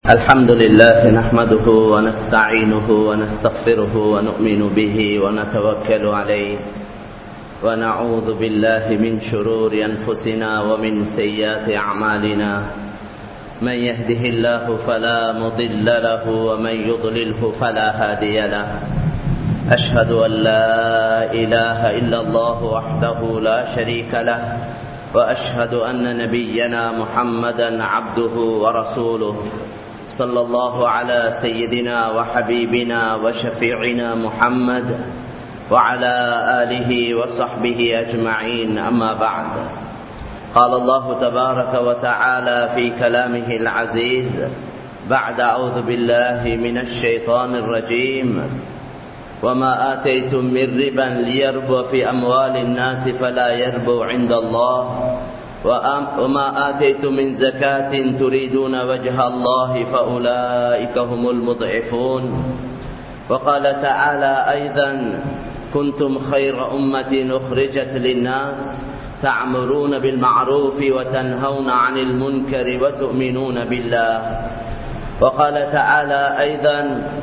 الحمد لله نحمده ونستعينه ونستغفره ونؤمن به ونتوكل عليه ونعوذ بالله من شرور أنفسنا ومن سيئات أعمالنا من يهده الله فلا مضل له ومن يضلله فلا هادي له أشهد أن لا إله إلا الله وحده لا شريك له وأشهد أن نبينا محمدا عبده ورسوله صلى الله على سيدنا وحبيبنا وشفيعنا محمد وعلى آله وصحبه أجمعين أما بعد قال الله تبارك وتعالى في كلامه العزيز بعد أعوذ بالله من الشيطان الرجيم وما آتيتم من ربا ليربو في أموال الناس فلا يربو عند الله وما آتيتم من زكاة تريدون وجه الله فأولئك هم المضعفون وقال تعالى أيضا كنتم خير أمة أخرجت للناس تعمرون بالمعروف وتنهون عن المنكر وتؤمنون بالله وقال تعالى أيضا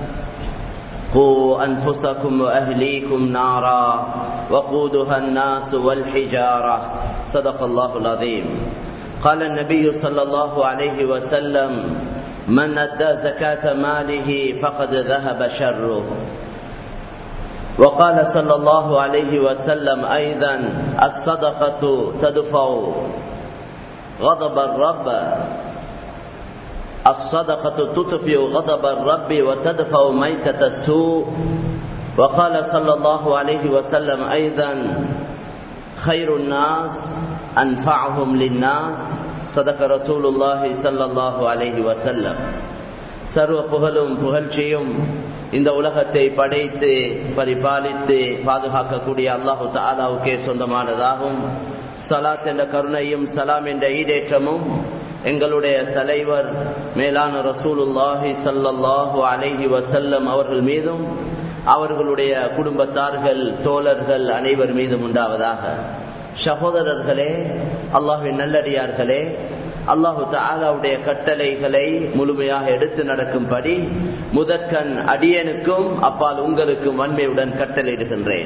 قوا أنفسكم وأهليكم نارا وقودها الناس والحجارة صدق الله العظيم قال النبي صلى الله عليه وسلم من أدى زكاة ماله فقد ذهب شره وقال صلى الله عليه وسلم أيضا الصدقة تدفع غضب الرب الصدقة تطفئ غضب الرب وتدفع ميتة السوء وقال صلى الله عليه وسلم أيضا خير الناس أنفعهم للناس صدق رسول الله صلى الله عليه وسلم சர்வ புகழும் புகழ்ச்சியும் இந்த உலகத்தை படைத்து பரிபாலித்து பாதுகாக்கக்கூடிய அல்லாஹு தாலாவுக்கே சொந்தமானதாகும் சலாத் என்ற கருணையும் சலாம் என்ற ஈடேற்றமும் எங்களுடைய தலைவர் மேலான ரசூலுல்லாஹி சல்லாஹு அலைஹி வசல்லம் அவர்கள் மீதும் அவர்களுடைய குடும்பத்தார்கள் தோழர்கள் அனைவர் மீதும் உண்டாவதாக சகோதரர்களே அல்லாஹின் நல்லடியார்களே அல்லாஹு தாலாவுடைய கட்டளைகளை முழுமையாக எடுத்து நடக்கும்படி முதற்கண் அடியனுக்கும் அப்பால் உங்களுக்கும் வன்மையுடன் கட்டளையிடுகின்றேன்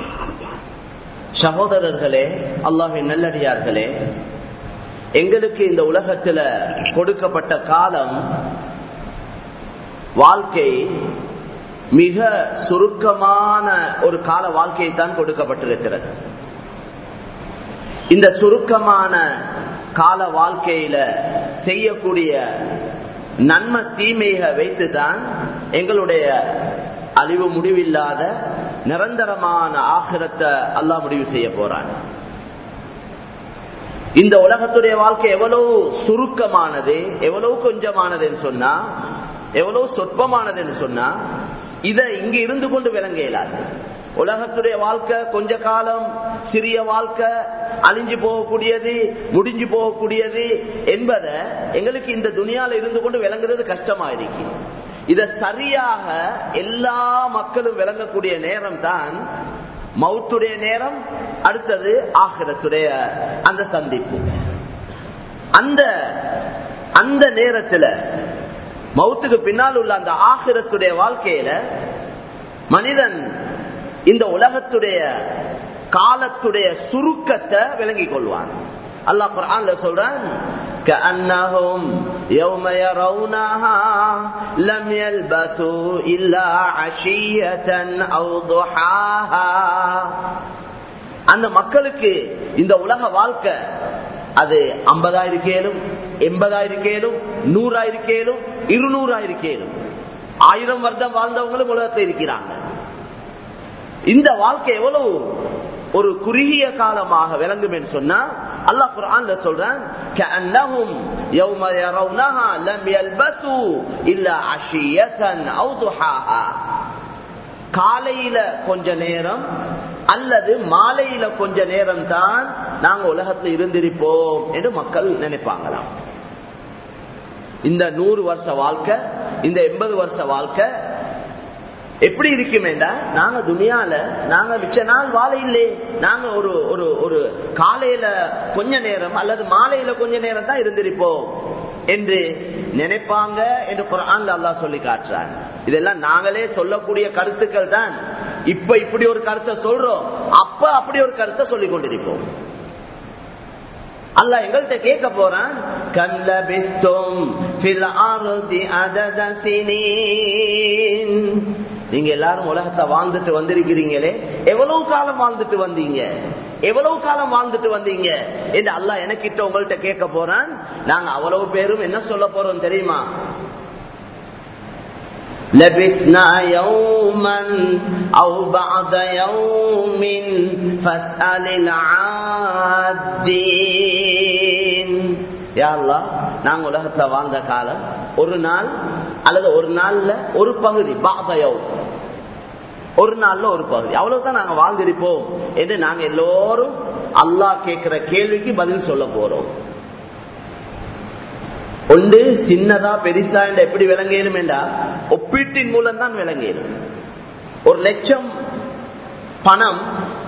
சகோதரர்களே அல்லாஹின் நல்லடியார்களே எங்களுக்கு இந்த உலகத்துல கொடுக்கப்பட்ட காலம் வாழ்க்கை மிக சுருக்கமான ஒரு கால வாழ்க்கையை தான் கொடுக்கப்பட்டிருக்கிறது இந்த சுருக்கமான கால வாழ்க்கையில செய்யக்கூடிய நன்மை தீமையை வைத்துதான் எங்களுடைய அழிவு முடிவில்லாத நிரந்தரமான ஆகிரத்தை அல்லாஹ் முடிவு செய்ய போறான் இந்த உலகத்துடைய வாழ்க்கை எவ்வளவு சுருக்கமானது எவ்வளவு கொஞ்சமானதுன்னு சொன்னா எவ்வளவு சொற்பமானதுன்னு சொன்னா இதை இங்க இருந்து கொண்டு விளங்க இயலாது உலகத்துடைய வாழ்க்கை கொஞ்ச காலம் சிறிய வாழ்க்கை அழிஞ்சு போகக்கூடியது முடிஞ்சு போகக்கூடியது என்பதை எங்களுக்கு இந்த துணியால இருந்து கொண்டு விளங்குறது கஷ்டமா இருக்கு இத சரியாக எல்லா மக்களும் விளங்கக்கூடிய நேரம் தான் மவுத்துடைய நேரம் அடுத்தது ஆகிரத்துடைய அந்த சந்திப்பு அந்த அந்த நேரத்துல மவுத்துக்கு பின்னால் உள்ள அந்த ஆகிரத்துடைய வாழ்க்கையில மனிதன் இந்த உலகத்துடைய காலத்துடைய சுருக்கத்தை விளங்கிக் கொள்வான் அல்லாஹ் குர்ஆன்ல சொல்றான் كأنهم يوم يرونها لم يلبثوا إلا عشية أو ضحاها அந்த மக்களுக்கு இந்த உலக வாழ்க்கை அது ஐம்பதாயிருக்கேலும் எண்பதாயிருக்கேலும் நூறாயிருக்கேலும் இருநூறாயிருக்கேலும் ஆயிரம் வருடம் வாழ்ந்தவங்களும் உலகத்தில் இருக்கிறாங்க இந்த வாழ்க்கை எவ்வளவு ஒரு குறுகிய காலமாக விளங்கும் என்று சொன்னா அல்லாஹ் குர்ஆன்ல சொல்றான் கஅன்னஹும் யௌம யரவுனஹா லம் யல்பஸு இல்லா அஷியதன் அவ் துஹாஹா காலையில கொஞ்ச நேரம் அல்லது மாலையில கொஞ்ச நேரம் தான் நாங்க உலகத்தில் இருந்திருப்போம் என்று மக்கள் நினைப்பாங்களாம் இந்த நூறு வருஷ வாழ்க்கை இந்த எண்பது வருஷ வாழ்க்கை எப்படி இருக்குமேண்டா நாங்க துணியால நாங்க மிச்ச நாள் வாழ இல்லே நாங்க ஒரு ஒரு ஒரு காலையில கொஞ்ச நேரம் அல்லது மாலையில கொஞ்ச நேரம் தான் இருந்திருப்போம் என்று நினைப்பாங்க என்று குரான் அல்லாஹ் சொல்லி காட்டுறாங்க இதெல்லாம் நாங்களே சொல்லக்கூடிய கருத்துக்கள் தான் இப்ப இப்படி ஒரு கருத்தை சொல்றோம் அப்ப அப்படி ஒரு கருத்தை சொல்லிக் கொண்டிருப்போம் அல்ல எங்கள்கிட்ட கேட்க போறான் கல்லபித்தும் நீங்க எல்லாரும் உலகத்தை வாழ்ந்துட்டு வந்திருக்கிறீங்களே எவ்வளவு காலம் வாழ்ந்துட்டு வந்தீங்க எவ்வளவு காலம் வாழ்ந்துட்டு வந்தீங்க என்று அல்லா எனக்கிட்ட உங்கள்கிட்ட கேட்க போறான் நாங்க அவ்வளவு பேரும் என்ன சொல்ல போறோம் தெரியுமா لبثنا يوما أو بعض يوم فاسأل العادين يا الله நாங்க உலகத்துல வாழ்ந்த காலம் ஒரு நாள் அல்லது ஒரு நாள்ல ஒரு பகுதி பாதையோ ஒரு நாள்ல ஒரு பகுதி அவ்வளவுதான் நாங்க வாழ்ந்திருப்போம் என்று நாங்க எல்லோரும் அல்லாஹ் கேட்கிற கேள்விக்கு பதில் சொல்ல போறோம் ஒன்று சின்னதா பெரிசா என்ற எப்படி விளங்கலும் என்றா ஒப்பீட்டின் மூலம் தான் விளங்கலும் ஒரு லட்சம் பணம்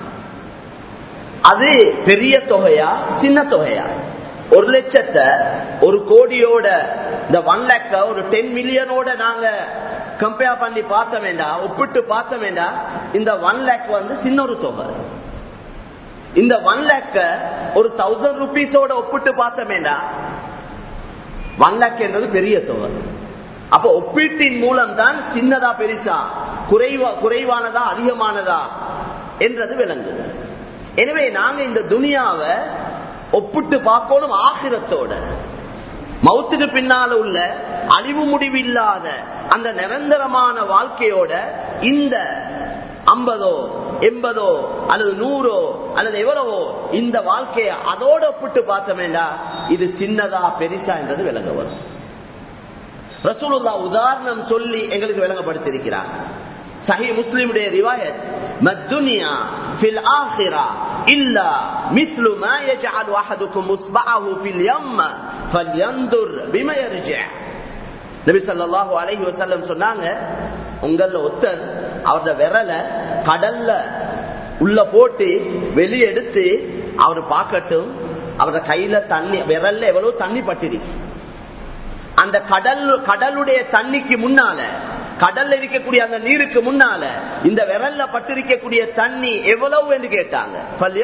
அது பெரிய தொகையா சின்ன தொகையா ஒரு லட்சத்தை ஒரு கோடியோட இந்த ஒன் லேக்க ஒரு டென் மில்லியனோட நாங்க கம்பேர் பண்ணி பார்த்த வேண்டாம் ஒப்பிட்டு பார்த்த வேண்டாம் இந்த ஒன் லேக் வந்து சின்ன ஒரு தொகை இந்த ஒன் லேக்க ஒரு தௌசண்ட் ருபீஸோட ஒப்பிட்டு பார்த்த வேண்டாம் ஒன் லேக் என்றது பெரிய தொகை அப்ப ஒப்பீட்டின் மூலம் தான் சின்னதா பெருசா குறைவா குறைவானதா அதிகமானதா என்றது விளங்குது எனவே நாங்க இந்த துனியாவை ஒப்பிட்டு பார்க்கணும் ஆகிரத்தோட மௌத்துக்கு பின்னால உள்ள அழிவு முடிவு இல்லாத அந்த நிரந்தரமான வாழ்க்கையோட இந்த ஐம்பதோ எண்பதோ அல்லது நூறோ அல்லது எவ்வளவோ இந்த வாழ்க்கையை அதோட ஒப்பிட்டு பார்த்தோமேண்டா இது சின்னதா பெரிசா என்றது விளங்க வரும் ரசூலுல்லா உதாரணம் சொல்லி எங்களுக்கு விளங்கப்படுத்திருக்கிறார் சஹி முஸ்லிமுடைய ரிவாயத் மத்துனியா ஃபில் ஆஹிரா இல்லா மிஸ்லு மா யஜஅல் அஹதுக்கும் முஸ்பஅஹு ஃபில் யம் ஃபல்யன்துர் பிமா யர்ஜி நபி ஸல்லல்லாஹு அலைஹி வஸல்லம் சொன்னாங்க உங்கள ஒருத்தர் அவரோட விரலை கடல்ல உள்ள போட்டு வெளியே எடுத்து அவர் பார்க்கட்டும் அவரோட கையில தண்ணி விரல்ல எவ்வளவு தண்ணி பட்டிருக்கு அந்த கடல் கடலுடைய தண்ணிக்கு முன்னால கடல்ல இருக்கக்கூடிய அந்த நீருக்கு முன்னால இந்த விரல்ல பட்டிருக்கக்கூடிய தண்ணி எவ்வளவு என்று கேட்டாங்க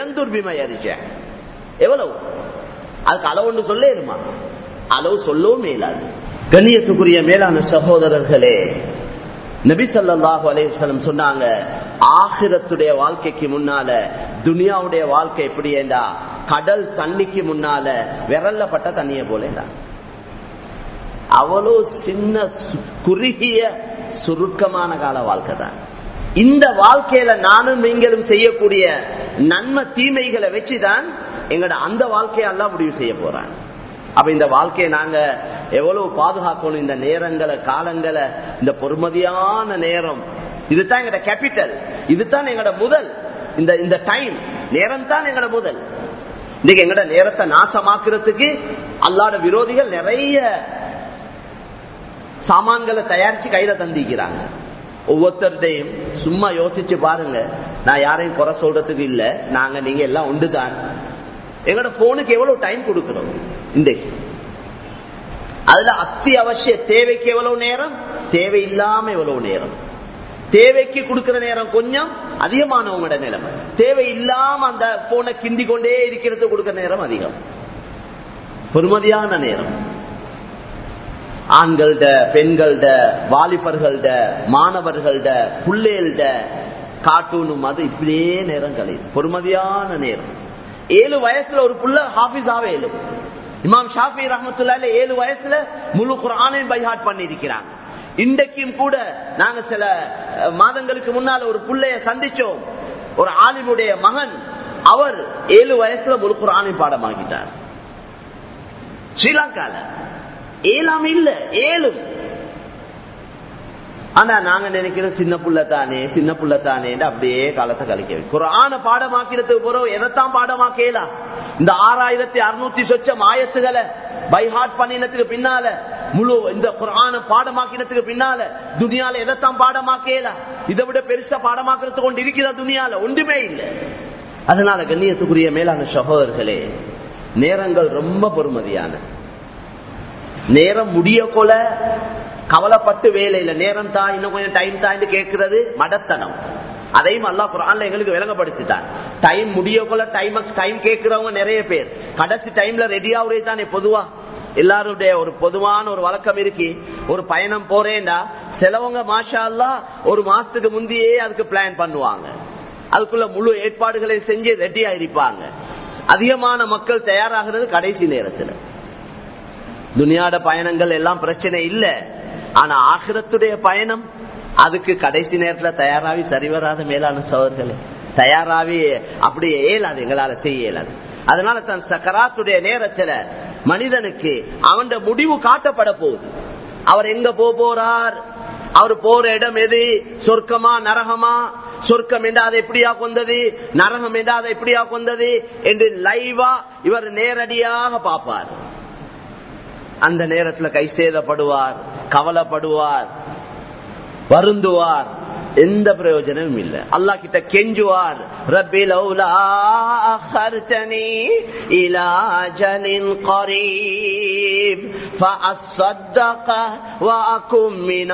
எவ்வளவு அதுக்கு அளவு ஒன்று சொல்லேருமா அளவு சொல்லவும் மேலாது கண்ணியத்துக்குரிய மேலான சகோதரர்களே நபி சொல்லாஹு அலையம் சொன்னாங்க ஆகிரத்துடைய வாழ்க்கைக்கு முன்னால துனியாவுடைய வாழ்க்கை எப்படி ஏண்டா கடல் தண்ணிக்கு முன்னால விரல்ல பட்ட தண்ணிய போலேண்டா அவ்வளோ சின்ன குறுகிய சுருக்கமான கால வாழ்க்கை தான் இந்த வாழ்க்கையில நானும் நீங்களும் செய்யக்கூடிய நன்மை தீமைகளை வச்சுதான் எங்களோட அந்த வாழ்க்கையை எல்லாம் முடிவு செய்ய போறாங்க அப்ப இந்த வாழ்க்கையை நாங்க எவ்வளவு பாதுகாக்கணும் இந்த நேரங்களை காலங்களை இந்த பொறுமதியான நேரம் இதுதான் எங்களோட கேபிட்டல் இதுதான் எங்களோட முதல் இந்த இந்த டைம் நேரம் தான் எங்களோட முதல் இன்னைக்கு எங்களோட நேரத்தை நாசமாக்குறதுக்கு அல்லாத விரோதிகள் நிறைய சாமான்களை தயாரிச்சு கையில தந்திக்கிறாங்க ஒவ்வொருத்தருடையும் சும்மா யோசிச்சு பாருங்க நான் யாரையும் குறை சொல்றதுக்கு இல்ல நாங்க நீங்க எல்லாம் உண்டுதான் எங்களோட போனுக்கு எவ்வளவு டைம் கொடுக்கிறோம் இன்றைக்கு அதுல அத்தியாவசிய தேவைக்கு எவ்வளவு நேரம் தேவை இல்லாம எவ்வளவு நேரம் தேவைக்கு கொடுக்கிற நேரம் கொஞ்சம் அதிகமானவங்களோட நிலைமை தேவை இல்லாம அந்த போனை கிண்டி கொண்டே இருக்கிறது கொடுக்கிற நேரம் அதிகம் பொறுமதியான நேரம் ஆண்கள்ட பெண்கள்ட வாலிபர்கள்ட மாணவர்கள்ட புள்ளேல்ட கார்ட்டூனும் அது இப்படியே நேரம் கழியும் பொறுமதியான நேரம் ஏழு வயசுல ஒரு புள்ள ஹாபிஸ் ஆவே ஏழு இமாம் ஷாஃபி ரஹமத்துல்லால ஏழு வயசுல முழு குரானையும் பைஹாட் பண்ணி இருக்கிறாங்க இன்றைக்கும் கூட நாங்க சில மாதங்களுக்கு முன்னால ஒரு புள்ளைய சந்திச்சோம் ஒரு ஆலிமுடைய மகன் அவர் ஏழு வயசுல முழு குரானை பாடமாக்கிட்டார் ஸ்ரீலங்கால ஏழாம இல்ல ஏழும் ஆனா நாங்க நினைக்கிறோம் சின்ன புள்ள தானே சின்ன புள்ள தானே அப்படியே காலத்தை கழிக்க குரான பாடமாக்கிறதுக்கு போறோம் எதைத்தான் பாடமாக்கலாம் இந்த ஆறாயிரத்தி அறுநூத்தி சொச்சம் ஆயத்துகளை பைஹாட் பண்ணினத்துக்கு பின்னால முழு இந்த குரான பாடமாக்கினத்துக்கு பின்னால துனியால எதைத்தான் பாடமாக்கலாம் இதை விட பெருசா பாடமாக்குறது கொண்டு இருக்கிற துனியால ஒன்றுமே இல்லை அதனால கண்ணியத்துக்குரிய மேலான சகோதரர்களே நேரங்கள் ரொம்ப பொறுமதியான நேரம் முடிய கொல கவலைப்பட்டு வேலையில நேரம் தான் இன்னும் கொஞ்சம் டைம் தான் கேட்கறது மடத்தனம் அதையும் அல்லா குரான்ல எங்களுக்கு விளங்கப்படுத்திட்டார் டைம் முடிய கொள்ள டைம் டைம் கேட்கிறவங்க நிறைய பேர் கடைசி டைம்ல ரெடி ஆகுறே தானே பொதுவா எல்லாருடைய ஒரு பொதுவான ஒரு வழக்கம் இருக்கு ஒரு பயணம் போறேன்டா சிலவங்க மாஷா அல்லா ஒரு மாசத்துக்கு முந்தையே அதுக்கு பிளான் பண்ணுவாங்க அதுக்குள்ள முழு ஏற்பாடுகளை செஞ்சு ரெடியா இருப்பாங்க அதிகமான மக்கள் தயாராகிறது கடைசி நேரத்தில் துனியாட பயணங்கள் எல்லாம் பிரச்சனை இல்லை ஆனா ஆகிரத்துடைய பயணம் அதுக்கு கடைசி நேரத்துல தயாராகி சரிவராத மேலான சோதர்களே தயாராகி அப்படி இயலாது எங்களால செய்ய இயலாது அதனால தன் சக்கராத்துடைய நேரத்துல மனிதனுக்கு அவன் முடிவு காட்டப்பட போகுது அவர் எங்க போ போறார் அவர் போற இடம் எது சொர்க்கமா நரகமா சொர்க்கம் என்றா அதை எப்படியா கொண்டது நரகம் என்றா அதை எப்படியா கொண்டது என்று லைவா இவர் நேரடியாக பார்ப்பார் அந்த நேரத்துல கை சேதப்படுவார் கவலைப்படுவார் வருந்துவார் எந்த பிரயோஜனமும் இல்ல அல்லா கிட்ட கெஞ்சுவார் ரப்பி லௌலா அخرتني الى اجل قريب فاصدق واكن من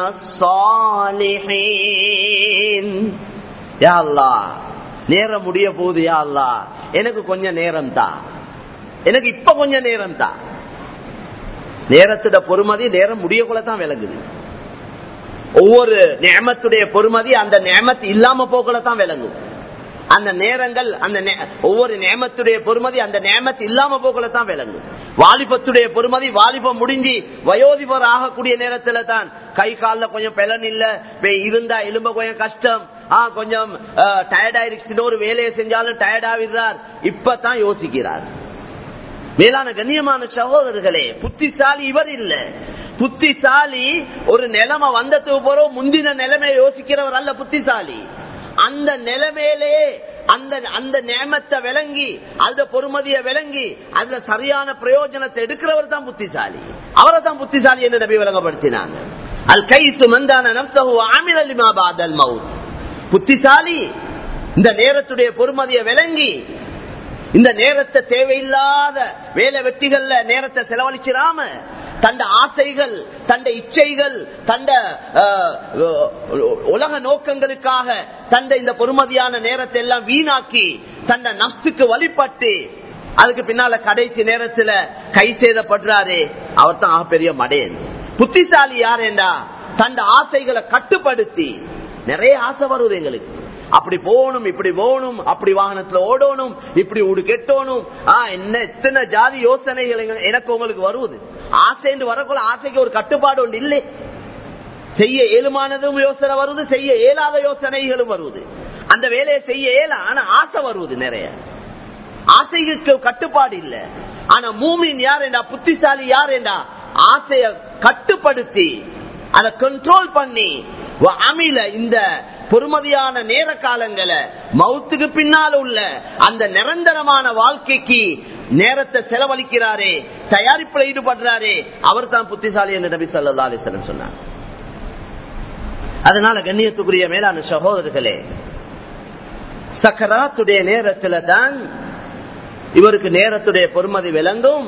الصالحين யா அல்லாஹ் நேரம் முடிய போகுது யா அல்லாஹ் எனக்கு கொஞ்சம் நேரம் தான் எனக்கு இப்ப கொஞ்சம் நேரம் தான் நேரத்தோட பொறுமதி நேரம் முடியக்குள்ள தான் விளங்குது ஒவ்வொரு நேமத்துடைய பொறுமதி அந்த நேமத்து இல்லாம போக்குள்ள தான் விளங்கும் அந்த நேரங்கள் அந்த ஒவ்வொரு நேமத்துடைய பொறுமதி அந்த நேமத்து இல்லாம போக்குள்ள தான் விளங்கும் வாலிபத்துடைய பொறுமதி வாலிபம் முடிஞ்சு வயோதிபர் ஆகக்கூடிய நேரத்துல தான் கை காலில் கொஞ்சம் பலன் இல்ல இருந்தா எலும்ப கொஞ்சம் கஷ்டம் ஆஹ் கொஞ்சம் டயர்ட் ஆயிருச்சு ஒரு வேலையை செஞ்சாலும் டயர்ட் ஆகிறார் இப்பதான் யோசிக்கிறார் மேலான கண்ணியமான சகோதரர்களே புத்திசாலி இவர் இல்ல புத்திசாலி ஒரு நிலைமை வந்ததுக்கு போறோம் முந்தின நிலைமையை யோசிக்கிறவர் அல்ல புத்திசாலி அந்த நிலைமையிலே அந்த அந்த நேமத்தை விளங்கி அந்த பொறுமதியை விளங்கி அதுல சரியான பிரயோஜனத்தை எடுக்கிறவர் தான் புத்திசாலி அவரை தான் புத்திசாலி என்று நபி விளங்கப்படுத்தினாங்க அல் கை சுமந்தான நப்சஹு ஆமில் அலிமா பாதல் மவுத் புத்திசாலி இந்த நேரத்துடைய பொறுமதியை விளங்கி இந்த நேரத்தை தேவையில்லாத வேலை வெட்டிகள்ல நேரத்தை செலவழிச்சிடாம தண்ட ஆசைகள் தண்ட இச்சைகள் தண்ட உலக நோக்கங்களுக்காக தண்ட இந்த பொறுமதியான நேரத்தை எல்லாம் வீணாக்கி தண்ட நப்சுக்கு வழிபட்டு அதுக்கு பின்னால கடைசி நேரத்துல கை சேதப்படுறாரு அவர் தான் பெரிய மடையன் புத்திசாலி யார் என்றா தண்ட ஆசைகளை கட்டுப்படுத்தி நிறைய ஆசை வருவது எங்களுக்கு அப்படி போகணும் இப்படி போகணும் அப்படி வாகனத்துல ஓடணும் இப்படி உடு கெட்டணும் ஆஹ் என்ன எத்தனை ஜாதி யோசனைகள் எனக்கு உங்களுக்கு வருவது ஆசைன்னு வரக்குள்ள ஆசைக்கு ஒரு கட்டுப்பாடு ஒன்று இல்லை செய்ய ஏழுமானதும் யோசனை வருவது செய்ய இயலாத யோசனைகளும் வருவது அந்த வேலையை செய்ய இயல ஆனா ஆசை வருவது நிறைய ஆசைக்கு கட்டுப்பாடு இல்லை ஆனா மூமின் யார் என்றா புத்திசாலி யார் என்றா ஆசைய கட்டுப்படுத்தி அதை கண்ட்ரோல் பண்ணி அமில இந்த பொறுமதியான நேர காலங்களை மவுத்துக்கு பின்னால் உள்ள அந்த நிரந்தரமான வாழ்க்கைக்கு நேரத்தை செலவழிக்கிறாரே தயாரிப்புல ஈடுபடுறாரே அவர் தான் புத்திசாலி என்று நபி சொல்லா அலிஸ்லம் சொன்னார் அதனால கண்ணியத்துக்குரிய மேலான சகோதரர்களே சக்கராத்துடைய நேரத்துல தான் இவருக்கு நேரத்துடைய பொறுமதி விளங்கும்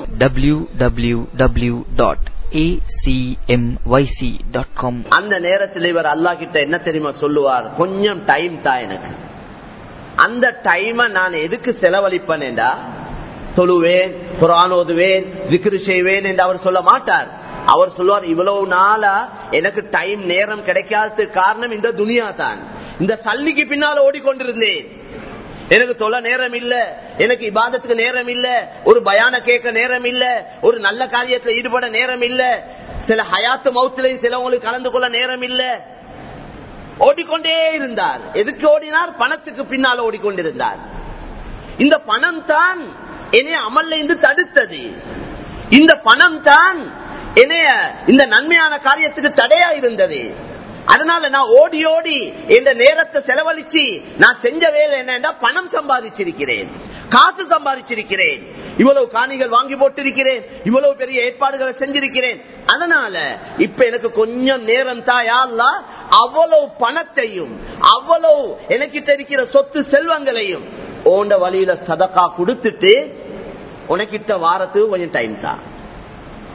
www.acmyc.com அந்த நேரத்தில் இவர் அல்லா கிட்ட என்ன தெரியுமா சொல்லுவார் கொஞ்சம் டைம் தான் எனக்கு அந்த டைமை நான் எதுக்கு செலவழிப்பேன்டா தொழுவேன் குரான் ஓதுவேன் விக்ரு செய்வேன் என்று அவர் சொல்ல மாட்டார் அவர் சொல்லுவார் இவ்வளவு நாளா எனக்கு டைம் நேரம் கிடைக்காததுக்கு காரணம் இந்த துனியா தான் இந்த சல்லிக்கு பின்னால் ஓடிக்கொண்டிருந்தேன் எனக்கு தொலை நேரம் இல்ல எனக்கு இபாதத்துக்கு நேரம் இல்ல ஒரு பயான கேட்க நேரம் இல்ல ஒரு நல்ல காரியத்துல ஈடுபட நேரம் இல்ல சில ஹயாத்து மௌத்திலையும் சிலவங்களுக்கு கலந்து கொள்ள நேரம் இல்ல ஓடிக்கொண்டே இருந்தார் எதுக்கு ஓடினார் பணத்துக்கு பின்னால் ஓடிக்கொண்டிருந்தார் இந்த பணம் தான் என்னைய அமல்ல இருந்து தடுத்தது இந்த பணம் தான் என்னைய இந்த நன்மையான காரியத்துக்கு தடையா இருந்தது அதனால நான் ஓடி ஓடி இந்த நேரத்தை செலவழிச்சு நான் செஞ்ச வேலை என்னன்னா பணம் சம்பாதிச்சிருக்கிறேன் காசு சம்பாதிச்சிருக்கிறேன் இவ்வளவு காணிகள் வாங்கி போட்டிருக்கிறேன் இவ்வளவு பெரிய ஏற்பாடுகளை செஞ்சிருக்கிறேன் அதனால இப்ப எனக்கு கொஞ்சம் நேரம் தாயால அவ்வளவு பணத்தையும் அவ்வளவு எனக்கிட்ட இருக்கிற சொத்து செல்வங்களையும் ஓண்ட வழியில சதக்கா கொடுத்துட்டு உனக்கிட்ட வாரத்துக்கு கொஞ்சம் டைம் தான்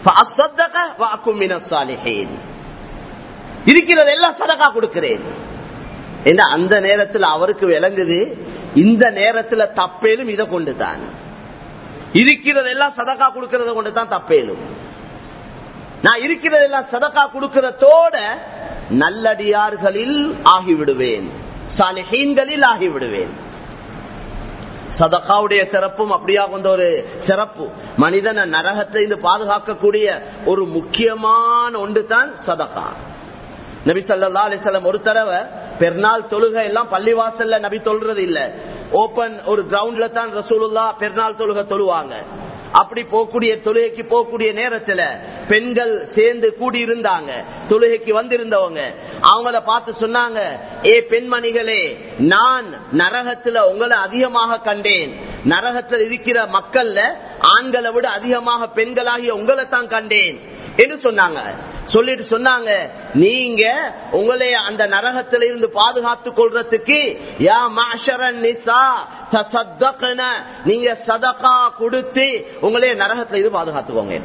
இருக்கிறது எல்லாம் சதகா கொடுக்கிறேன் அந்த நேரத்தில் அவருக்கு விளங்குது இந்த நேரத்தில் தப்பேலும் இதை கொண்டுதான் இருக்கிறது எல்லாம் சதகா கொடுக்கறத கொண்டு தான் தப்பேலும் நான் இருக்கிறதெல்லாம் சதக்கா கொடுக்கிறதோட நல்லடியார்களில் ஆகிவிடுவேன் சாலிஹீன்களில் ஆகிவிடுவேன் சதக்காவுடைய சிறப்பும் அப்படியா கொண்ட ஒரு சிறப்பு மனிதனை நரகத்திலிருந்து பாதுகாக்கக்கூடிய ஒரு முக்கியமான ஒன்று தான் சதக்கா நபி சல்லா அலிசல்லம் ஒரு தடவை பெருநாள் தொழுகை எல்லாம் பள்ளிவாசல்ல நபி தொழுறது இல்ல ஓபன் ஒரு கிரவுண்ட்ல தான் ரசூலுல்லா பெருநாள் தொழுகை தொழுவாங்க அப்படி போகக்கூடிய தொழுகைக்கு போகக்கூடிய நேரத்துல பெண்கள் சேர்ந்து கூடி இருந்தாங்க தொழுகைக்கு வந்திருந்தவங்க அவங்கள பார்த்து சொன்னாங்க ஏ பெண்மணிகளே நான் நரகத்துல உங்களை அதிகமாக கண்டேன் நரகத்தில் இருக்கிற மக்கள்ல ஆண்களை விட அதிகமாக பெண்களாகிய உங்களை தான் கண்டேன் என்று சொன்னாங்க சொல்லிட்டு சொன்னாங்க நீங்க உங்களை அந்த நரகத்தில இருந்து பாதுகாத்துக் கொள்றதுக்கு யா மாஷரன் நிசா தசத்தகன நீங்க சதகா கொடுத்து உங்களே நரகத்துல இருந்து பாதுகாத்துக்கோங்க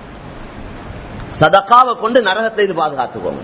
சதகாவை கொண்டு நரகத்துல இருந்து பாதுகாத்துக்கோங்க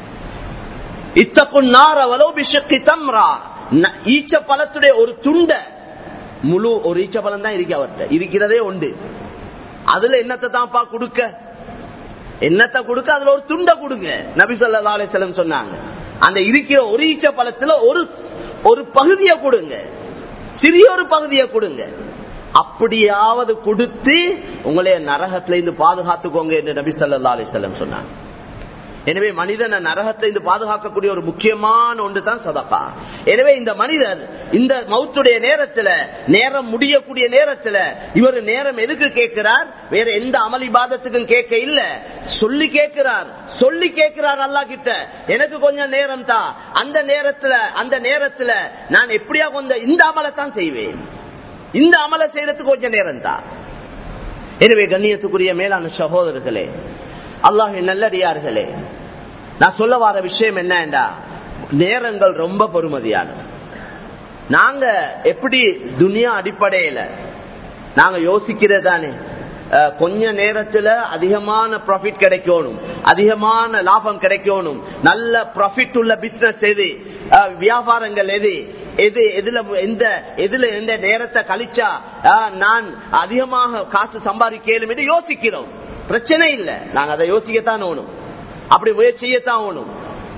இத்தக்கும் நாரவலோ பிஷக்கி தம்ரா ஈச்ச பழத்துடைய ஒரு துண்ட முழு ஒரு ஈச்ச பழம் தான் இருக்கு அவர்கிட்ட இருக்கிறதே உண்டு அதுல என்னத்தை தான்ப்பா கொடுக்க என்னத்தை கொடுக்க அதுல ஒரு துண்ட கொடுங்க நபி சொல்லா அலிசலம் சொன்னாங்க அந்த இருக்கிற ஒரு ஈச்ச பழத்துல ஒரு ஒரு பகுதியை கொடுங்க சிறிய ஒரு பகுதியை கொடுங்க அப்படியாவது கொடுத்து உங்களைய நரகத்துல இருந்து பாதுகாத்துக்கோங்க என்று நபி சொல்லா அலிசல்லம் சொன்னாங்க எனவே மனிதனை நரகத்தை பாதுகாக்கக்கூடிய ஒரு முக்கியமான ஒன்று தான் சதக்கா எனவே இந்த மனிதர் இந்த மௌத்துடைய நேரத்துல நேரம் முடியக்கூடிய நேரத்துல இவர் நேரம் எதுக்கு கேட்கிறார் வேற எந்த அமளி பாதத்துக்கும் கேட்க இல்ல சொல்லி கேட்கிறார் சொல்லி கேட்கிறார் அல்லா கிட்ட எனக்கு கொஞ்சம் நேரம் தான் அந்த நேரத்துல அந்த நேரத்துல நான் எப்படியா கொஞ்சம் இந்த அமலை தான் செய்வேன் இந்த அமலை செய்யறதுக்கு கொஞ்சம் நேரம் தான் எனவே கண்ணியத்துக்குரிய மேலான சகோதரர்களே அல்லாஹ் நல்லடியார்களே நான் சொல்ல வர விஷயம் என்னண்டா நேரங்கள் ரொம்ப பொறுமதியானது நாங்க எப்படி துனியா அடிப்படையில நாங்க யோசிக்கிறதானே கொஞ்ச நேரத்துல அதிகமான ப்ராஃபிட் கிடைக்கணும் அதிகமான லாபம் கிடைக்கணும் நல்ல ப்ராஃபிட் உள்ள பிசினஸ் எது வியாபாரங்கள் எது எது எதுல எந்த எதுல எந்த நேரத்தை கழிச்சா நான் அதிகமாக காசு சம்பாதிக்கலும் என்று யோசிக்கிறோம் பிரச்சனை இல்லை நாங்க அதை யோசிக்கத்தான் ஓணும் அப்படி முயற்சி செய்யத்தான் ஓணும்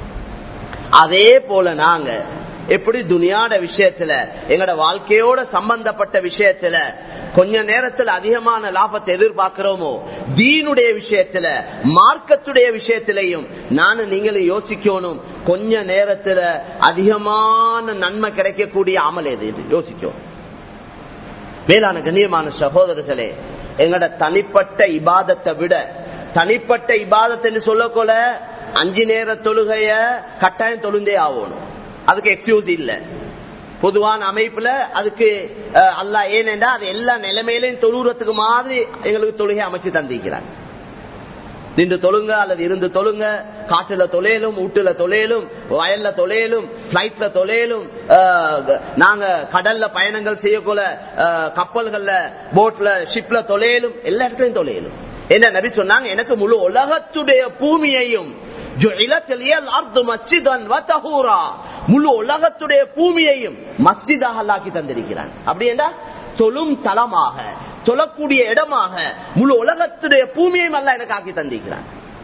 அதே போல நாங்க எப்படி துனியாட விஷயத்துல எங்கட வாழ்க்கையோட சம்பந்தப்பட்ட விஷயத்துல கொஞ்ச நேரத்துல அதிகமான லாபத்தை எதிர்பார்க்கிறோமோ தீனுடைய விஷயத்துல மார்க்கத்துடைய விஷயத்திலையும் நானும் நீங்களும் யோசிக்கணும் கொஞ்ச நேரத்துல அதிகமான நன்மை கிடைக்கக்கூடிய அமல் எது இது யோசிக்கும் மேலான கண்ணியமான சகோதரர்களே எங்கட தனிப்பட்ட இபாதத்தை விட தனிப்பட்ட இபாதத்தை சொல்லக்கொள்ள அஞ்சு நேர தொழுகைய கட்டாயம் தொழுந்தே ஆகணும் அதுக்கு எக்ஸ்கியூஸ் இல்ல பொதுவான அமைப்புல அதுக்கு அல்ல ஏனென்றா அது எல்லா நிலைமையிலையும் தொழுறதுக்கு மாதிரி எங்களுக்கு தொழுகை அமைச்சு தந்திக்கிறார் நின்று தொழுங்க அல்லது இருந்து தொழுங்க காட்டுல தொலையிலும் வீட்டுல தொலையிலும் வயல்ல தொலையிலும் பிளைட்ல தொலையிலும் நாங்க கடல்ல பயணங்கள் செய்யக்கூட கப்பல்கள்ல போட்ல ஷிப்ல தொலையிலும் எல்லா இடத்துலயும் தொலையிலும் என்ன நபி சொன்னாங்க எனக்கு முழு உலகத்துடைய பூமியையும் முழு உலகத்துடைய பூமியையும் மஸ்ஜிதாக அல்லாக்கி தந்திருக்கிறான் அப்படி என்றா தொழும் தலமாக தொழக்கூடிய இடமாக முழு உலகத்துடைய பூமியையும் அல்ல எனக்கு ஆக்கி தந்திருக்கிறான்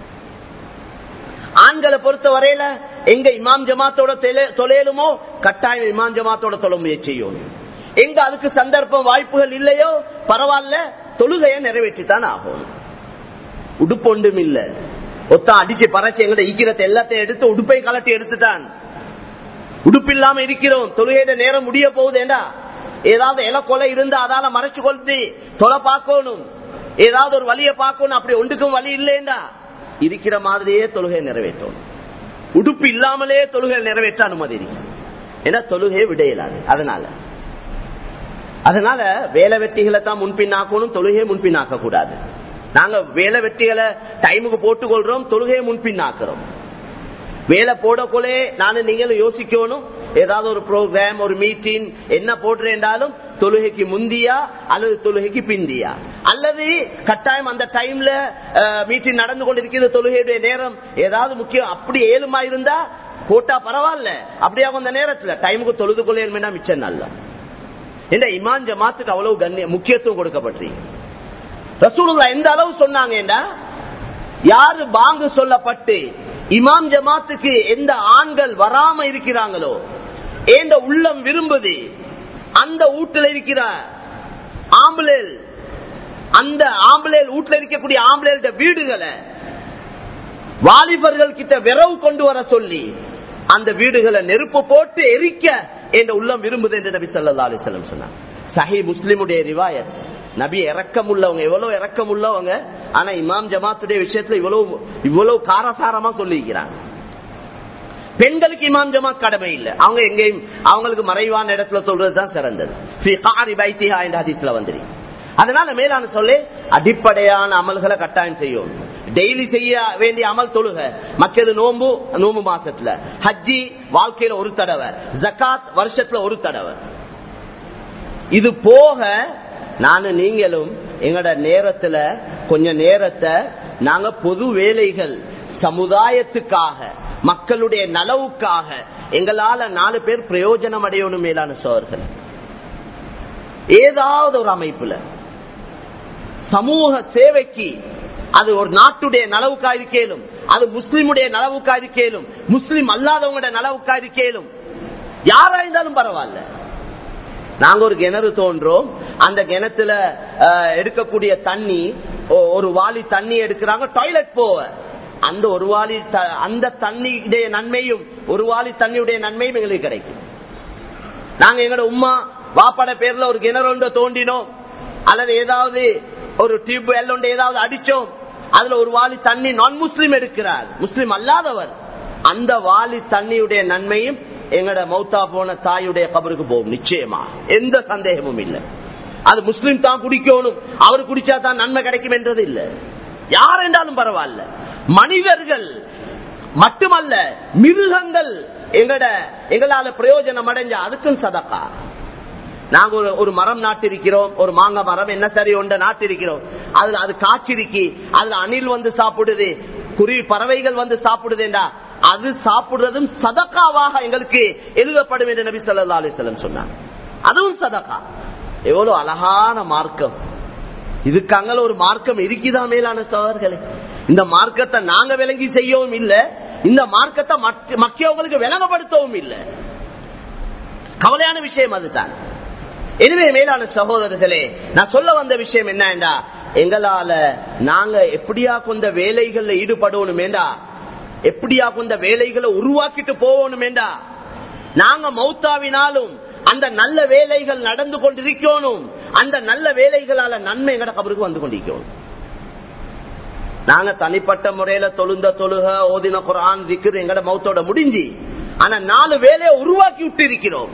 ஆண்களை பொறுத்த வரையில எங்க இமாம் ஜமாத்தோட தொலையலுமோ கட்டாயம் இமாம் ஜமாத்தோட தொழ முயற்சி செய்யணும் எங்க அதுக்கு சந்தர்ப்பம் வாய்ப்புகள் இல்லையோ பரவாயில்ல தொழுகையை நிறைவேற்றித்தான் ஆகணும் உடுப்பு ஒன்றும் இல்ல ஒத்தா அடிச்சு பறச்சு எங்கட ஈக்கிறத எல்லாத்தையும் எடுத்து உடுப்பை கலட்டி எடுத்துட்டான் உடுப்பு இல்லாம இருக்கிறோம் தொழுகையிட நேரம் முடிய போகுதேண்டா ஏதாவது இல கொலை இருந்து அதால மறைச்சு கொண்டு தொலை பார்க்கணும் ஏதாவது ஒரு வழியை பார்க்கணும் அப்படி ஒன்றுக்கும் வழி இல்லைண்டா இருக்கிற மாதிரியே தொழுகை நிறைவேற்றணும் உடுப்பு இல்லாமலே தொழுகை நிறைவேற்ற அனுமதி இருக்கு ஏன்னா தொழுகையை விடையிலாது அதனால அதனால வேலை வெட்டிகளை தான் முன்பின்னாக்கணும் தொழுகையை முன்பின்னாக்க கூடாது நாங்க வேலை வெட்டிகளை டைமுக்கு போட்டுக் கொள்றோம் தொழுகையை முன்பின்னாக்குறோம் வேலை போடக்கொள்ளே நானும் நீங்களும் யோசிக்கணும் ஏதாவது ஒரு ப்ரோக்ராம் ஒரு மீட்டிங் என்ன போட்டுறேன்டாலும் தொழுகைக்கு முந்தியா அல்லது தொழுகைக்கு பிந்தியா அல்லது கட்டாயம் அந்த டைம்ல மீட்டிங் நடந்து கொண்டிருக்கிறது தொழுகையுடைய நேரம் ஏதாவது முக்கியம் அப்படி ஏழுமா இருந்தா போட்டா பரவாயில்ல அப்படியே அந்த நேரத்துல டைமுக்கு தொழுது கொள்ள மிச்சம் நல்ல இந்த இமான் ஜமாத்துக்கு அவ்வளவு கண்ணிய முக்கியத்துவம் கொடுக்கப்பட்டு ரசூலுல்லா எந்த அளவு சொன்னாங்கன்னா யாரு பாங்கு சொல்லப்பட்டு இமாம் ஜமாத்துக்கு எந்த ஆண்கள் வராம இருக்கிறாங்களோ எந்த உள்ளம் விரும்புது அந்த வீட்டில் இருக்கிற ஆம்புலேல் அந்த ஆம்புலேல் வீட்டில் இருக்கக்கூடிய ஆம்புலேல் வீடுகளை வாலிபர்கள் கிட்ட விரவு கொண்டு வர சொல்லி அந்த வீடுகளை நெருப்பு போட்டு எரிக்க என்ற உள்ளம் விரும்புது என்று நபி சொல்லா அலிசல்லம் சொன்னார் சஹி முஸ்லிமுடைய ரிவாயத் நபி இறக்கம் உள்ளவங்க எவ்வளவு இறக்கம் உள்ளவங்க ஆனா இமாம் ஜமாத்துடைய விஷயத்துல இவ்வளவு இவ்வளவு காரசாரமா சொல்லிக்கிறாங்க பெண்களுக்கு இமாம் ஜமாத் கடமை இல்லை அவங்க எங்கேயும் அவங்களுக்கு மறைவான இடத்துல சொல்றதுதான் சிறந்தது வந்துரு அதனால மேலான சொல்லி அடிப்படையான அமல்களை கட்டாயம் செய்யும் டெய்லி செய்ய வேண்டிய அமல் தொழுக மக்கள் நோம்பு நோம்பு மாசத்துல ஹஜ்ஜி வாழ்க்கையில ஒரு தடவை ஜக்காத் வருஷத்துல ஒரு தடவை இது போக நானு நீங்களும் எங்கட நேரத்துல கொஞ்ச நேரத்தை நாங்க பொது வேலைகள் சமுதாயத்துக்காக மக்களுடைய நலவுக்காக எங்களால நாலு பேர் பிரயோஜனம் அடையணும் மேலான சோழர்கள் ஏதாவது ஒரு அமைப்புல சமூக சேவைக்கு அது ஒரு நாட்டுடைய நலவுக்கா இருக்கேலும் அது முஸ்லிமுடைய நலவுக்கா இருக்கேலும் முஸ்லிம் அல்லாதவங்களுடைய நலவுக்கா இருக்கேலும் யாரா இருந்தாலும் பரவாயில்ல நாங்க ஒரு கிணறு தோன்றோம் அந்த கிணத்துல எடுக்கக்கூடிய தண்ணி ஒரு வாளி தண்ணி எடுக்கிறாங்க டாய்லெட் போவ அந்த ஒரு வாளி அந்த தண்ணியுடைய நன்மையும் ஒரு வாளி தண்ணியுடைய நன்மையும் எங்களுக்கு கிடைக்கும் நாங்க எங்களோட உமா வாப்பட பேர்ல ஒரு கிணறு ஒன்று தோண்டினோம் அல்லது ஏதாவது ஒரு டியூப் வெல் ஒன்று ஏதாவது அடிச்சோம் அதுல ஒரு வாளி தண்ணி நான் முஸ்லீம் எடுக்கிறார் முஸ்லீம் அல்லாதவர் அந்த வாளி தண்ணியுடைய நன்மையும் எங்கட மௌத்தா போன தாயுடைய கபருக்கு போகும் நிச்சயமா எந்த சந்தேகமும் இல்லை அது முஸ்லீம் தான் குடிக்கணும் அவர் குடிச்சா தான் நன்மை கிடைக்கும் என்றது இல்ல யார் என்றாலும் பரவாயில்ல மனிதர்கள் மட்டுமல்ல மிருகங்கள் எங்கட எங்களால பிரயோஜனம் அடைஞ்ச அதுக்கும் சதக்கா நாங்க ஒரு ஒரு மரம் நாட்டிருக்கிறோம் ஒரு மாங்காய் மரம் என்ன சரி ஒன்ற நாட்டிருக்கிறோம் அதுல அது காய்ச்சிருக்கி அதுல அணில் வந்து சாப்பிடுது குருவி பறவைகள் வந்து சாப்பிடுதுண்டா அது சாப்பிடுறதும் சதக்காவாக எங்களுக்கு எழுதப்படும் என்று நபி சொல்லா அலிஸ்லம் சொன்னார் அதுவும் சதக்கா எவ்வளவு அழகான மார்க்கம் இதுக்கு அங்கே ஒரு மார்க்கம் இருக்குதா மேலான சோதர்களே இந்த மார்க்கத்தை நாங்க விளங்கி செய்யவும் இல்லை இந்த மார்க்கத்தை மக்கியவங்களுக்கு விளங்கப்படுத்தவும் இல்லை கவலையான விஷயம் அதுதான் எனவே மேலான சகோதரர்களே நான் சொல்ல வந்த விஷயம் என்னண்டா எங்களால நாங்க எப்படியா கொண்ட வேலைகள்ல ஈடுபடணுமேண்டா எப்படியா கொண்ட வேலைகளை உருவாக்கிட்டு போகணுமேண்டா நாங்க மௌத்தாவினாலும் அந்த நல்ல வேலைகள் நடந்து கொண்டிருக்கணும் அந்த நல்ல வேலைகளால நன்மை எங்கட கபருக்கு வந்து கொண்டிருக்கணும் நாங்க தனிப்பட்ட முறையில தொழுந்த தொழுக ஓதின குரான் திக்கு எங்கட மௌத்தோட முடிஞ்சு ஆனா நாலு வேலையை உருவாக்கி விட்டு இருக்கிறோம்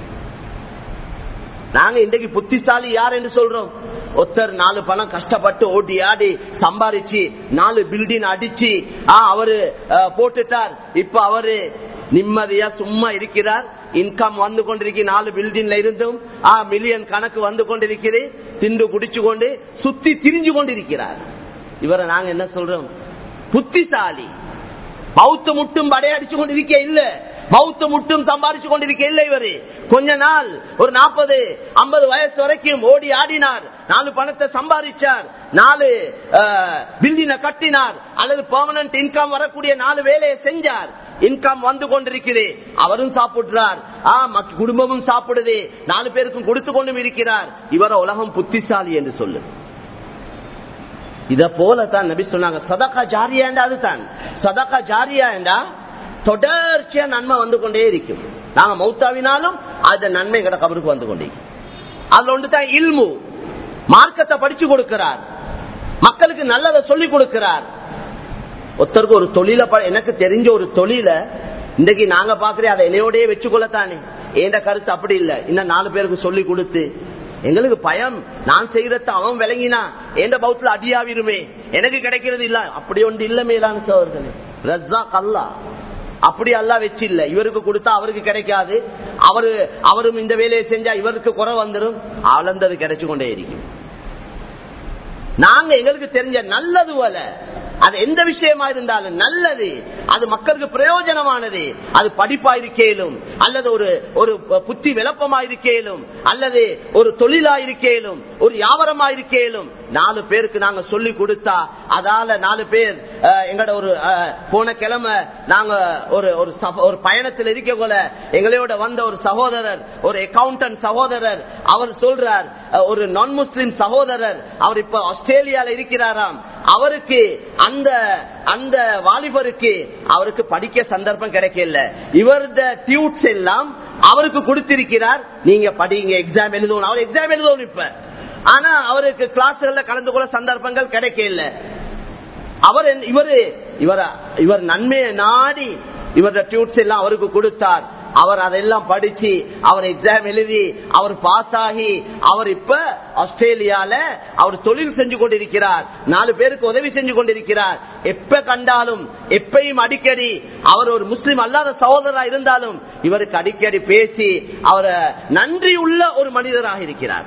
நாங்க இன்றைக்கு புத்திசாலி யார் என்று சொல்றோம் ஒருத்தர் நாலு பணம் கஷ்டப்பட்டு ஓட்டி ஆடி சம்பாரிச்சு நாலு பில்டிங் அடிச்சு அவரு போட்டுட்டார் இப்ப அவரு நிம்மதியா சும்மா இருக்கிறார் இன்கம் வந்து கொண்டிருக்க நாலு பில்டிங்ல இருந்தும் மில்லியன் கணக்கு வந்து கொண்டிருக்கிறது திண்டு குடிச்சு கொண்டு சுத்தி திரிஞ்சு கொண்டிருக்கிறார் இவரை நாங்க என்ன சொல்றோம் புத்திசாலி மவுத்து முட்டும் படையடிச்சு கொண்டிருக்க இல்ல மவுத்து முட்டும் சம்பாதிச்சு கொண்டிருக்க இல்லை இவரு கொஞ்ச நாள் ஒரு நாற்பது ஐம்பது வயசு வரைக்கும் ஓடி ஆடினார் நாலு பணத்தை சம்பாதிச்சார் நாலு பில்டின கட்டினார் அல்லது பெர்மனன்ட் இன்கம் வரக்கூடிய நாலு வேலையை செஞ்சார் இன்கம் வந்து கொண்டிருக்கிறது அவரும் சாப்பிடுறார் குடும்பமும் சாப்பிடுது நாலு பேருக்கும் கொடுத்து கொண்டும் இருக்கிறார் இவர உலகம் புத்திசாலி என்று சொல்லு இத போலதான் நபி சொன்னாங்க சதக்கா ஜாரியா அதுதான் சதக்கா ஜாரியா என்றா தொடர்ச்சியா நன்மை வந்து கொண்டே இருக்கும் நாங்க மௌத்தாவினாலும் அந்த நன்மை எங்கட கபருக்கு வந்து கொண்டே அதுல ஒன்றுதான் இல்மு மார்க்கத்தை படிச்சு கொடுக்கிறார் மக்களுக்கு நல்லதை சொல்லி கொடுக்கிறார் ஒருத்தருக்கு ஒரு தொழில எனக்கு தெரிஞ்ச ஒரு தொழில இன்றைக்கு நாங்க பாக்குறேன் அதை என்னையோடய வச்சுக்கொள்ளத்தானே ஏண்ட கருத்து அப்படி இல்லை இன்னும் நாலு பேருக்கு சொல்லி கொடுத்து எங்களுக்கு பயம் நான் செய்யறத அவன் விளங்கினா எந்த பௌத்துல அடியாவிருமே எனக்கு கிடைக்கிறது இல்ல அப்படி ஒன்று இல்ல மேலான சோதர்களே ரஸ்ஸா கல்லா அப்படி அல்லா வச்சு இல்ல இவருக்கு கொடுத்தா அவருக்கு கிடைக்காது அவரு அவரும் இந்த வேலையை செஞ்சா இவருக்கு குறை வந்துடும் அளந்தது கிடைச்சு கொண்டே இருக்கும் நாங்க எங்களுக்கு தெரிஞ்ச நல்லது போல அது எந்த விஷயமா இருந்தாலும் நல்லது அது மக்களுக்கு பிரயோஜனமானது அது படிப்பா இருக்கேலும் அல்லது ஒரு ஒரு புத்தி விளப்பமா இருக்கேலும் அல்லது ஒரு தொழிலா இருக்கேலும் ஒரு வியாபாரமா இருக்கேலும் நாலு பேருக்கு நாங்க சொல்லி கொடுத்தா அதால நாலு பேர் அஹ், எங்களோட ஒரு அஹ், போன கிழமை நாங்க ஒரு ஒரு சப- ஒரு பயணத்தில் இருக்க போல எங்களோட வந்த ஒரு சகோதரர் ஒரு அக்கௌண்டன்ட் சகோதரர் அவர் சொல்றார் அஹ், ஒரு நான் முஸ்லிம் சகோதரர் அவர் இப்ப ஆஸ்திரேலியால இருக்கிறாராம் அவருக்கு அந்த அந்த வாலிபருக்கு அவருக்கு படிக்க சந்தர்ப்பம் கிடைக்கல இவரது டியூட்ஸ் எல்லாம் அவருக்கு கொடுத்திருக்கிறார் நீங்க படிங்க எக்ஸாம் எழுதணும் அவர் எக்ஸாம் எழுதணும் இப்ப ஆனா அவருக்கு கிளாஸ்கள்ல கலந்து கொள்ள சந்தர்ப்பங்கள் கிடைக்கல அவர் என்ன- இவரு இவர் இவர் நன்மையை நாடி இவரது டியூட்ஸ் எல்லாம் அவருக்கு கொடுத்தார் அவர் அதெல்லாம் படிச்சு அவர் எக்ஸாம் எழுதி அவர் பாஸ் ஆகி அவர் இப்ப ஆஸ்திரேலியால அவர் தொழில் செஞ்சு கொண்டிருக்கிறார் நாலு பேருக்கு உதவி செஞ்சு கொண்டிருக்கிறார் எப்ப கண்டாலும் எப்பயும் அடிக்கடி அவர் ஒரு முஸ்லிம் அல்லாத சகோதரா இருந்தாலும் இவருக்கு அடிக்கடி பேசி அவரை நன்றி உள்ள ஒரு மனிதராக இருக்கிறார்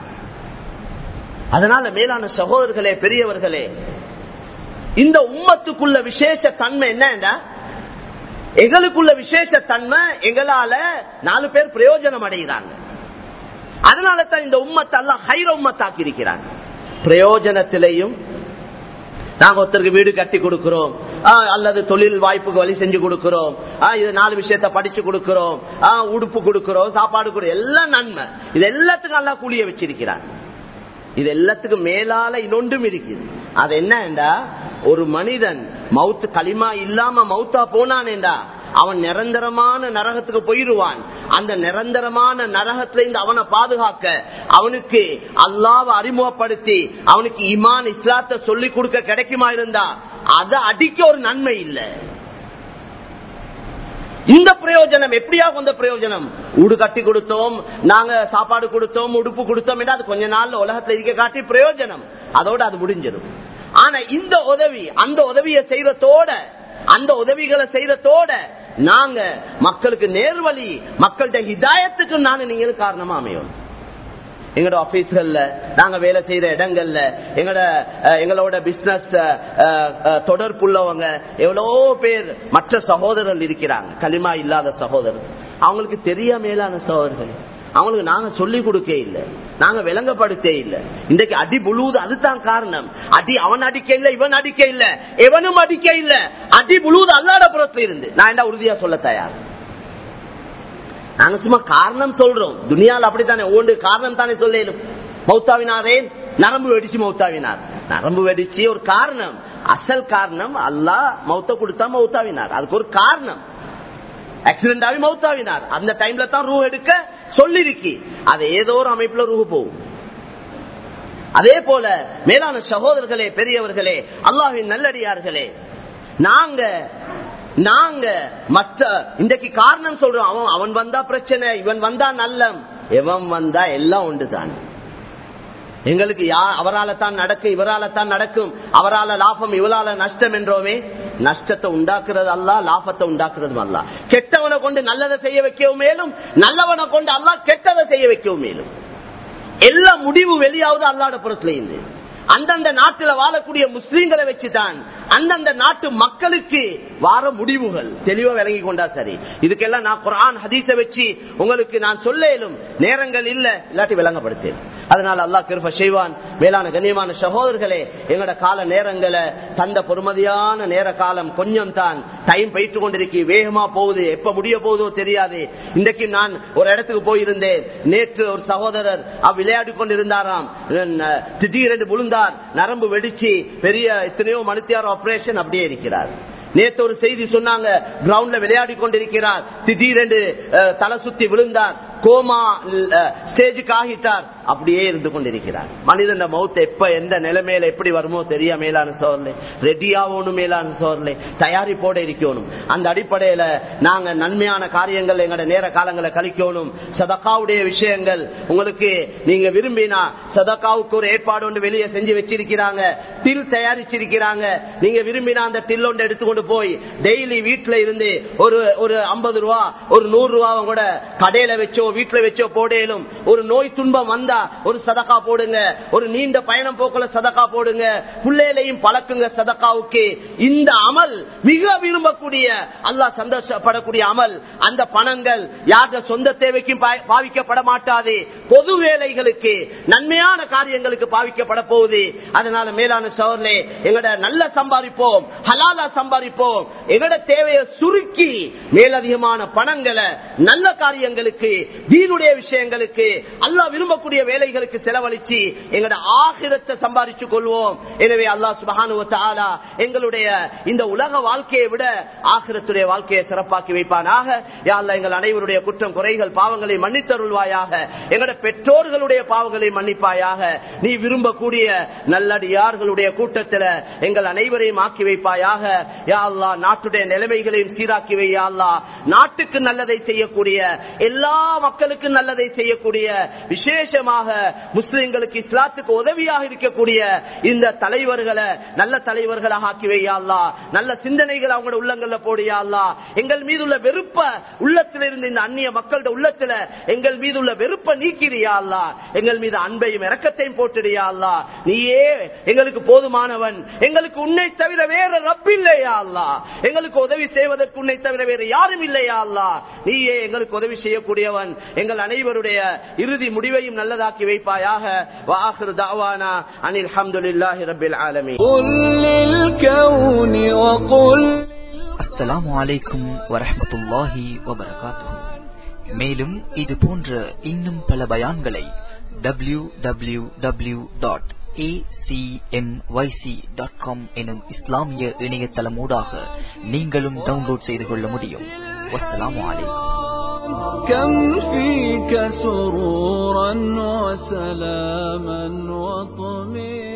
அதனால மேலான சகோதரர்களே பெரியவர்களே இந்த உம்மத்துக்குள்ள விசேஷ தன்மை என்னன்னா எங்களுக்குள்ள விசேஷ தன்மை எங்களால நாலு பேர் பிரயோஜனம் அடைகிறாங்க அதனால தான் இந்த உம்மத்தை எல்லாம் ஹைர உம்மத்தாக்கி இருக்கிறாங்க பிரயோஜனத்திலையும் நாங்க ஒருத்தருக்கு வீடு கட்டி கொடுக்கிறோம் ஆஹ், அல்லது தொழில் வாய்ப்புக்கு வழி செஞ்சு கொடுக்கிறோம் ஆஹ், இது நாலு விஷயத்த படிச்சு கொடுக்கிறோம் ஆஹ், உடுப்பு கொடுக்கிறோம் சாப்பாடு கொடுக்கிறோம் எல்லாம் நன்மை இது எல்லாத்துக்கும் எல்லாம் கூலிய வச்சிருக்கிறார் இது எல்லாத்துக்கும் மேலால இன்னொன்றும் இருக்குது அது என்னண்டா ஒரு மனிதன் மவுத்து களிமா இல்லாம மவுத்தா போனானேண்டா அவன் நிரந்தரமான நரகத்துக்கு போயிருவான் அந்த நிரந்தரமான நரகத்துல இருந்து அவனை பாதுகாக்க அவனுக்கு அல்லாவை அறிமுகப்படுத்தி அவனுக்கு இமான் இஸ்லாத்தை சொல்லி கொடுக்க கிடைக்குமா இருந்தா அதை அடிக்க ஒரு நன்மை இல்லை இந்த பிரயோஜனம் எப்படியாக இந்த பிரயோஜனம் ஊடு கட்டி கொடுத்தோம் நாங்க சாப்பாடு கொடுத்தோம் உடுப்பு கொடுத்தோம் என்றா அது கொஞ்ச நாள்ல உலகத்துல இருக்க காட்டி பிரயோஜனம் அதோட அது முடிஞ்சிடும் ஆனா இந்த உதவி அந்த உதவியை செய்யறதோட அந்த உதவிகளை செய்யறதோட நாங்க மக்களுக்கு நேர்வழி மக்கள்கிட்ட ஹிதாயத்துக்கு நாங்க நீங்களும் காரணமா அமையும் எங்களோட ஆபீஸ்கள்ல நாங்க வேலை செய்யற இடங்கள்ல எங்களோட அஹ், எங்களோட பிசினஸ் தொடர்புள்ளவங்க எவ்வளோ பேர் மற்ற சகோதரர்கள் இருக்கிறாங்க களிமா இல்லாத சகோதரர் அவங்களுக்கு தெரிய மேலான சகோதரர்கள் அவங்களுக்கு நாங்க சொல்லி கொடுக்க இல்லை நாங்க விளங்கப்படுத்த இல்லை இன்றைக்கு அடி புழுவுது அதுதான் காரணம் அடி அவன் அடிக்க இல்லை இவன் அடிக்க இல்லை எவனும் அடிக்க இல்லை அடி புழுவுது அல்லாட புறத்துல இருந்து நான் என்ன உறுதியா சொல்ல தயார் நாங்க சும்மா காரணம் சொல்றோம் துனியால அப்படித்தானே ஒன்று காரணம் தானே சொல்லும் மௌத்தாவினாரே நரம்பு வெடிச்சு மௌத்தாவினார் நரம்பு வெடிச்சு ஒரு காரணம் அசல் காரணம் அல்லாஹ் மௌத்த கொடுத்தா மௌத்தாவினார் அதுக்கு ஒரு காரணம் ஆக்சிடென்ட் ஆகி மௌத்தாவினார் அந்த டைம்ல தான் ரூ எடுக்க சொல்லிருக்கு அது ஏதோ ஒரு அமைப்புல ரூ போகும் அதே போல மேலான சகோதரர்களே பெரியவர்களே அல்லாஹின் நல்லடியார்களே நாங்க நாங்க மற்ற இன்றைக்கு காரணம் சொல்றோம் அவன் அவன் வந்தா பிரச்சனை இவன் வந்தா நல்லம் எவன் வந்தா எல்லாம் உண்டுதான் எங்களுக்கு யா அவரால தான் நடக்கும் இவரால தான் நடக்கும் அவரால லாபம் இவரால நஷ்டம் என்றோமே நஷ்டத்தை உண்டாக்குறது அல்ல லாபத்தை உண்டாக்குறதும் அல்ல கெட்டவனை கொண்டு நல்லதை செய்ய வைக்கவும் மேலும் நல்லவனை கொண்டு அல்லா கெட்டதை செய்ய வைக்கவும் மேலும் எல்லா முடிவு வெளியாவது அல்லாட புறத்துல இருந்து அந்தந்த நாட்டுல வாழக்கூடிய முஸ்லீம்களை வச்சுதான் அந்தந்த நாட்டு மக்களுக்கு வார முடிவுகள் தெளிவா விளங்கி கொண்டா சரி இதுக்கெல்லாம் நான் குரான் ஹதீஸ வச்சு உங்களுக்கு நான் சொல்லேலும் நேரங்கள் இல்ல இல்லாட்டி விளங்கப்படுத்தேன் அதனால அல்லாஹ் கிருப செய்வான் மேலான கண்ணியமான சகோதரர்களே எங்களோட கால நேரங்களை தந்த பொறுமதியான நேர காலம் கொஞ்சம் தான் டைம் போயிட்டு கொண்டிருக்கு வேகமா போகுது எப்ப முடிய போகுதோ தெரியாது இன்றைக்கு நான் ஒரு இடத்துக்கு போயிருந்தேன் நேற்று ஒரு சகோதரர் அவ் விளையாடி கொண்டிருந்தாராம் ந- திடீரென்று விழுந்தார் நரம்பு வெடிச்சு பெரிய எத்தனையோ மணித்தியார் ஆபரேஷன் அப்படியே இருக்கிறார் நேற்று ஒரு செய்தி சொன்னாங்க கிரவுண்ட்ல விளையாடி கொண்டிருக்கிறார் திடீரென்று அஹ், தலை சுத்தி விழுந்தார் கோமா ஸ்டேஜுக்கு ஆகிட்டார் அப்படியே இருந்து கொண்டிருக்கிறார் மனிதன் மௌத்த எப்ப எந்த நிலைமையில எப்படி வருமோ தெரிய மேலான சோர்லை ரெடி ஆகணும் மேலான சோர்லை தயாரிப்போட இருக்கணும் அந்த அடிப்படையில நாங்க நன்மையான காரியங்கள் எங்களோட நேர காலங்களை கழிக்கணும் சதக்காவுடைய விஷயங்கள் உங்களுக்கு நீங்க விரும்பினா சதக்காவுக்கு ஒரு ஏற்பாடு ஒன்று வெளியே செஞ்சு வச்சிருக்கிறாங்க டில் தயாரிச்சிருக்கிறாங்க நீங்க விரும்பினா அந்த டில் ஒன்று எடுத்துக்கொண்டு போய் டெய்லி வீட்டுல இருந்து ஒரு ஒரு ஐம்பது ரூபா ஒரு நூறு ரூபாவும் கூட கடையில வச்சோ கடையிலோ வீட்டுல வச்சோ போடலும் ஒரு நோய் துன்பம் வந்தா ஒரு சதக்கா போடுங்க ஒரு நீண்ட பயணம் போக்குல சதக்கா போடுங்க பிள்ளைகளையும் பழக்குங்க சதக்காவுக்கு இந்த அமல் மிக விரும்பக்கூடிய அல்லாஹ் சந்தோஷப்படக்கூடிய அமல் அந்த பணங்கள் யார சொந்த தேவைக்கும் பா- பாவிக்கப்பட மாட்டாது பொது வேலைகளுக்கு நன்மையான காரியங்களுக்கு பாவிக்கப்பட போகுது அதனால மேலான சோர்லே எங்கட நல்ல சம்பாதிப்போம் ஹலாலா சம்பாதிப்போம் எங்கட தேவையை சுருக்கி மேலதிகமான பணங்களை நல்ல காரியங்களுக்கு தீனுடைய விஷயங்களுக்கு அல்லாஹ் விரும்பக்கூடிய வேலைகளுக்கு செலவழிச்சு எங்கட ஆகிரத்தை சம்பாதிச்சு கொள்வோம் எனவே அல்லாஹ் சுபஹானு வதஆலா எங்களுடைய இந்த உலக வாழ்க்கையை விட ஆகிரத்துடைய வாழ்க்கையை சிறப்பாக்கி வைப்பானாக யா அல்லாஹ் எங்கள் அனைவருடைய குற்றம் குறைகள் பாவங்களை மன்னித்தருள்வாயாக எங்களுடைய பெற்றோர்களுடைய பாவங்களை மன்னிப்பாயாக நீ விரும்பக்கூடிய நல்லடியார்களுடைய கூட்டத்தில் எங்கள் அனைவரையும் ஆக்கி வைப்பாயாக யா அல்லாஹ் நாட்டுடைய நிலைமைகளையும் சீராக்கி வையா அல்லாஹ் நாட்டுக்கு நல்லதை செய்யக்கூடிய எல்லா மக்களுக்கும் நல்லதை செய்யக்கூடிய விசேஷமாக முஸ்லிம்களுக்கு இஸ்லாத்துக்கு உதவியாக இருக்கக்கூடிய இந்த தலைவர்களை நல்ல தலைவர்களாக ஆக்கி வையா அல்லாஹ் நல்ல சிந்தனைகள் அவங்களோட உள்ளங்கள்ல போடியா அல்லாஹ் எங்கள் மீது உள்ள வெறுப்ப உள்ளத்துல இருந்து இந்த அந்நிய மக்களோட உள்ளத்துல எங்கள் மீது உள்ள வெறுப்ப நீக்கிறியா அல்லா எங்கள் மீது அன்பையும் இரக்கத்தையும் போட்டுடியா அல்லா நீயே எங்களுக்கு போதுமானவன் எங்களுக்கு உன்னை தவிர வேற ரப்பில்லையா அல்லா எங்களுக்கு உதவி செய்வதற்கு உன்னை தவிர வேற யாரும் இல்லையா அல்லா நீயே எங்களுக்கு உதவி செய்யக்கூடியவன் எங்கள் அனைவருடைய இறுதி முடிவையும் நல்லதாக்கி வைப்பாயாக வாஹிரு தாவானா அனில் அல்ஹம்துலில்லாஹி ரப்பில் ஆலமீன் قل للكون وقل அஸ்ஸலாமு அலைக்கும் வரஹ்மத்துல்லாஹி வபரகாத்துஹு மேலும் இது போன்ற இன்னும் பல பயான்களை W W W dot dot com எனும் இஸ்லாமிய இணையதளமூடாக நீங்களும் டவுன்லோட் செய்து கொள்ள முடியும் வஸ்ஸலாமு அலைக்கும் كم فيك سرورا وسلاما وطمئنا